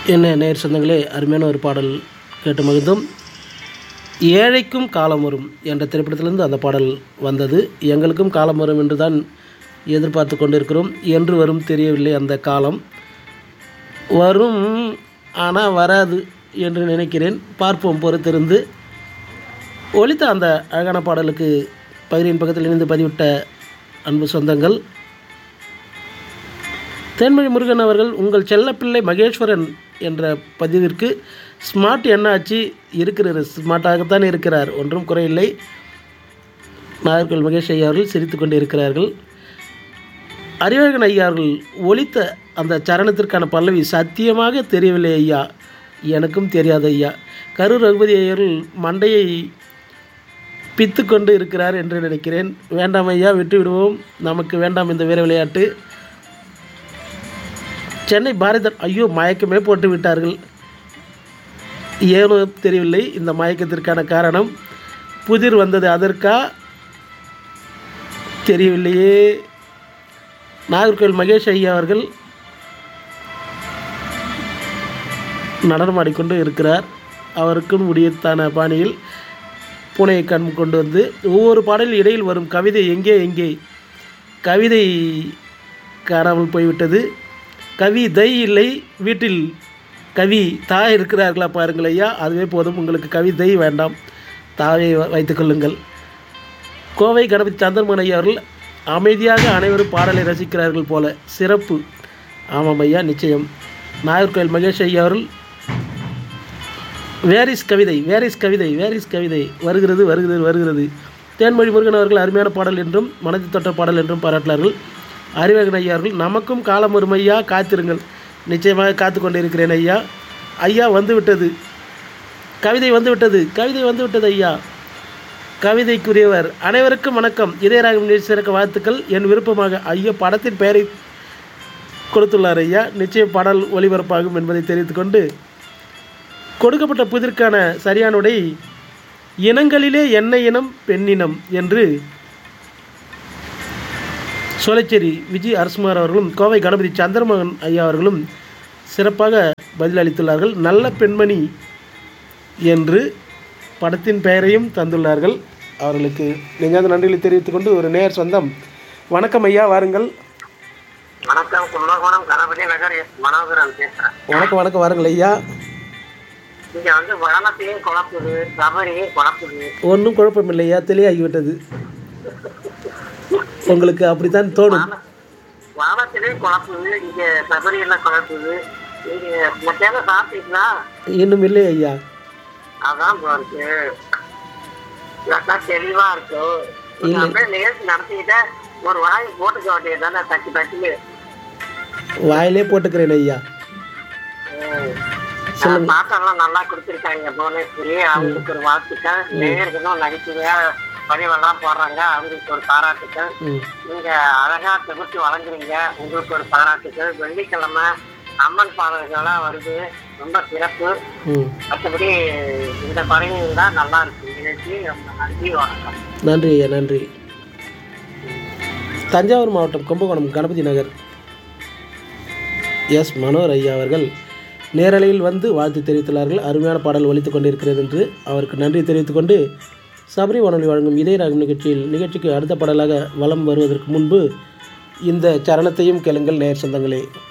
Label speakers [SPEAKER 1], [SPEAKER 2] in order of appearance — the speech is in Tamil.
[SPEAKER 1] என்ன நேர் சொந்தங்களே அருமையான ஒரு பாடல் கேட்டு மகிழ்ந்தோம் ஏழைக்கும் காலம் வரும் என்ற திரைப்படத்திலிருந்து அந்த பாடல் வந்தது எங்களுக்கும் காலம் வரும் என்று தான் எதிர்பார்த்து கொண்டிருக்கிறோம் என்று வரும் தெரியவில்லை அந்த காலம் வரும் ஆனால் வராது என்று நினைக்கிறேன் பார்ப்போம் பொறுத்திருந்து ஒலித்த அந்த அழகான பாடலுக்கு பகிரின் பக்கத்தில் இணைந்து பதிவிட்ட அன்பு சொந்தங்கள் தேன்மொழி முருகன் அவர்கள் உங்கள் செல்லப்பிள்ளை மகேஸ்வரன் என்ற பதிவிற்கு ஸ்மார்ட் என்னாச்சு இருக்கிறார் ஸ்மார்ட்டாகத்தான் இருக்கிறார் ஒன்றும் குறையில்லை நாகர்கோவில் மகேஷ் ஐயா அவர்கள் சிரித்து கொண்டு இருக்கிறார்கள் அறிவழகன் ஐயா அவர்கள் ஒலித்த அந்த சரணத்திற்கான பல்லவி சத்தியமாக தெரியவில்லை ஐயா எனக்கும் தெரியாது ஐயா கரூர் ரகுபதி ஐயர்கள் மண்டையை பித்து கொண்டு இருக்கிறார் என்று நினைக்கிறேன் வேண்டாம் ஐயா விட்டு விடுவோம் நமக்கு வேண்டாம் இந்த வீர விளையாட்டு சென்னை பாரதர் ஐயோ மயக்கமே போட்டு விட்டார்கள் ஏனோ தெரியவில்லை இந்த மயக்கத்திற்கான காரணம் புதிர் வந்தது அதற்கா தெரியவில்லையே நாகர்கோவில் மகேஷ் ஐயா அவர்கள் நடனமாடிக்கொண்டு இருக்கிறார் அவருக்கும் உரியத்தான பாணியில் பூனையை கண் கொண்டு வந்து ஒவ்வொரு பாடலில் இடையில் வரும் கவிதை எங்கே எங்கே கவிதை காணாமல் போய்விட்டது கவி தை இல்லை வீட்டில் கவி தாய் இருக்கிறார்களா பாருங்கள் ஐயா அதுவே போதும் உங்களுக்கு கவி தை வேண்டாம் தாயை வைத்துக்கொள்ளுங்கள் கோவை கணபதி சந்திரமோகன் ஐயா அவர்கள் அமைதியாக அனைவரும் பாடலை ரசிக்கிறார்கள் போல சிறப்பு ஆமாம் ஐயா நிச்சயம் நாகர்கோவில் மகேஷ் ஐயா அவர்கள் வேரிஸ் கவிதை வேரிஸ் கவிதை வேரிஸ் கவிதை வருகிறது வருகிறது வருகிறது தேன்மொழி முருகன் அவர்கள் அருமையான பாடல் என்றும் மனதை தொட்ட பாடல் என்றும் பாராட்டினார்கள் அறிவகன் ஐயா அவர்கள் நமக்கும் காலம் வரும் ஐயா காத்திருங்கள் நிச்சயமாக காத்து கொண்டிருக்கிறேன் ஐயா ஐயா வந்து விட்டது கவிதை வந்து விட்டது கவிதை வந்து விட்டது ஐயா கவிதைக்குரியவர் அனைவருக்கும் வணக்கம் இதயராகம் நிகழ்ச்சி சிறக்க வாழ்த்துக்கள் என் விருப்பமாக ஐயா படத்தின் பெயரை கொடுத்துள்ளார் ஐயா நிச்சயம் பாடல் ஒளிபரப்பாகும் என்பதை தெரிவித்துக்கொண்டு கொடுக்கப்பட்ட புதிர்க்கான சரியான உடை இனங்களிலே என்ன இனம் பெண்ணினம் என்று சோலைச்சேரி விஜய் அரசுமார் அவர்களும் கோவை கணபதி சந்திரமோகன் ஐயா அவர்களும் சிறப்பாக பதிலளித்துள்ளார்கள் நல்ல பெண்மணி என்று படத்தின் பெயரையும் தந்துள்ளார்கள் அவர்களுக்கு நெஞ்சாத நன்றிகளை தெரிவித்துக் கொண்டு ஒரு நேர் சொந்தம் வணக்கம் ஐயா வாருங்கள்
[SPEAKER 2] வணக்கம் கும்பகோணம் கணபதி நகர் எஸ் மனோகரன் பேசுறேன்
[SPEAKER 1] வணக்கம் வணக்கம் வாருங்கள் ஐயா
[SPEAKER 2] இங்க வந்து வளனத்தையும் குழப்புது சபரியும் குழப்புது
[SPEAKER 1] ஒன்றும் குழப்பம் ஐயா தெளிவாகிவிட்டது உங்களுக்கு அப்படித்தான் தோணும்
[SPEAKER 2] வானத்திலையும் குழப்புது இங்க சபரியெல்லாம் குழப்புது நீங்க மத்தியானம் சாப்பிட்டீங்களா
[SPEAKER 1] இன்னும் இல்லை ஐயா
[SPEAKER 2] அதான் இப்போ இருக்கு இல்லாட்டா தெளிவா இருக்கும் நீங்க அப்படியே நிகழ்ச்சி நடத்திக்கிட்ட ஒரு வாய் போட்டுக்க வேண்டியது தானே தட்டி தட்டி
[SPEAKER 1] வாயிலே போட்டுக்கிறேன் ஐயா
[SPEAKER 2] பாட்டெல்லாம் நல்லா கொடுத்துருக்காங்க புவனேஸ்வரி அவங்களுக்கு ஒரு வாழ்த்துக்கள் நேயர்களும் நகைச்சுவையா பதிவெல்லாம் போடுறாங்க அவங்களுக்கு ஒரு பாராட்டுக்கள்
[SPEAKER 1] ம்
[SPEAKER 2] நீங்க அழகா தொகுத்து வழங்குறீங்க உங்களுக்கு ஒரு பாராட்டுக்கள் வெள்ளிக்கிழமை அம்மன் பாடல்கள்லாம் வருது ரொம்ப சிறப்பு
[SPEAKER 1] ம்
[SPEAKER 2] மற்றபடி இந்த பறவைகள் தான் நல்லா இருக்கு நிகழ்ச்சி ரொம்ப நன்றி வணக்கம்
[SPEAKER 1] நன்றி ஐயா நன்றி தஞ்சாவூர் மாவட்டம் கும்பகோணம் கணபதி நகர் எஸ் மனோர் ஐயா அவர்கள் நேரலையில் வந்து வாழ்த்து தெரிவித்துள்ளார்கள் அருமையான பாடல் ஒலித்துக் கொண்டிருக்கிறது என்று அவருக்கு நன்றி தெரிவித்துக்கொண்டு சபரி வானொலி வழங்கும் இதய ராகம் நிகழ்ச்சியில் நிகழ்ச்சிக்கு அடுத்த பாடலாக வலம் வருவதற்கு முன்பு இந்த சரணத்தையும் கேளுங்கள் நேர் சொந்தங்களே